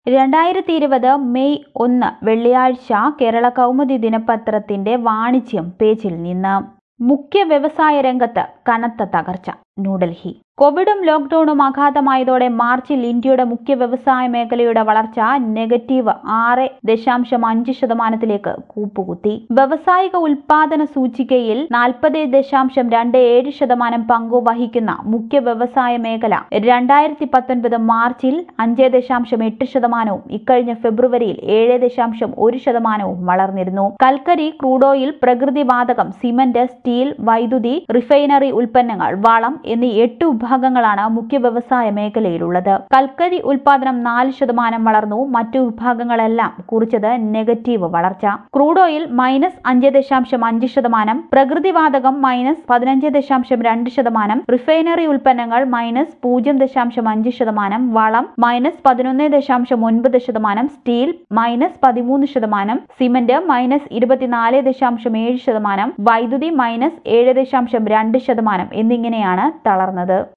രണ്ടായിരത്തി ഇരുപത് മെയ് ഒന്ന് വെള്ളിയാഴ്ച കേരള കൗമുദി ദിനപത്രത്തിന്റെ വാണിജ്യം പേജിൽ നിന്ന് മുഖ്യ വ്യവസായ രംഗത്ത് കനത്ത തകർച്ച ന്യൂഡൽഹി കോവിഡും ലോക്ഡൌണും ആഘാതമായതോടെ മാർച്ചിൽ ഇന്ത്യയുടെ മുഖ്യ വ്യവസായ മേഖലയുടെ വളർച്ച നെഗറ്റീവ് ആറ് ദശാംശം അഞ്ച് ശതമാനത്തിലേക്ക് കൂപ്പുകുത്തി വ്യവസായിക ഉൽപാദന സൂചികയിൽ നാൽപ്പത് ദശാംശം രണ്ട് ഏഴ് ശതമാനം പങ്കു വഹിക്കുന്ന മുഖ്യ വ്യവസായ മേഖല രണ്ടായിരത്തി പത്തൊൻപത് മാർച്ചിൽ അഞ്ച് ദശാംശം എട്ട് ശതമാനവും ഇക്കഴിഞ്ഞ ഫെബ്രുവരിയിൽ ഏഴ് ദശാംശം ഒരു ശതമാനവും വളർന്നിരുന്നു കൽക്കരി ക്രൂഡ് ഓയിൽ പ്രകൃതിവാതകം സിമന്റ് സ്റ്റീൽ വൈദ്യുതി റിഫൈനറി ഉൽപ്പന്നങ്ങൾ വളം എന്നീ എട്ട് വിഭാഗങ്ങളാണ് മുഖ്യ വ്യവസായ മേഖലയിലുള്ളത് കൽക്കരി ഉൽപാദനം നാല് ശതമാനം വളർന്നു മറ്റു വിഭാഗങ്ങളെല്ലാം കുറിച്ചത് നെഗറ്റീവ് വളർച്ച ക്രൂഡ് ഓയിൽ മൈനസ് അഞ്ച് ദശാംശം അഞ്ച് ശതമാനം പ്രകൃതിവാതകം മൈനസ് പതിനഞ്ച് ദശാംശം രണ്ട് ശതമാനം റിഫൈനറി ഉൽപ്പന്നങ്ങൾ മൈനസ് പൂജ്യം ദശാംശം അഞ്ച് ശതമാനം വളം മൈനസ് പതിനൊന്ന് ദശാംശം ഒൻപത് ശതമാനം സ്റ്റീൽ മൈനസ് പതിമൂന്ന് ശതമാനം സിമന്റ് മൈനസ് ഇരുപത്തിനാല് ദശാംശം ഏഴ് ശതമാനം വൈദ്യുതി മൈനസ് ഏഴ് ദശാംശം രണ്ട് ശതമാനം എന്നിങ്ങനെയാണ് തളർന്നത്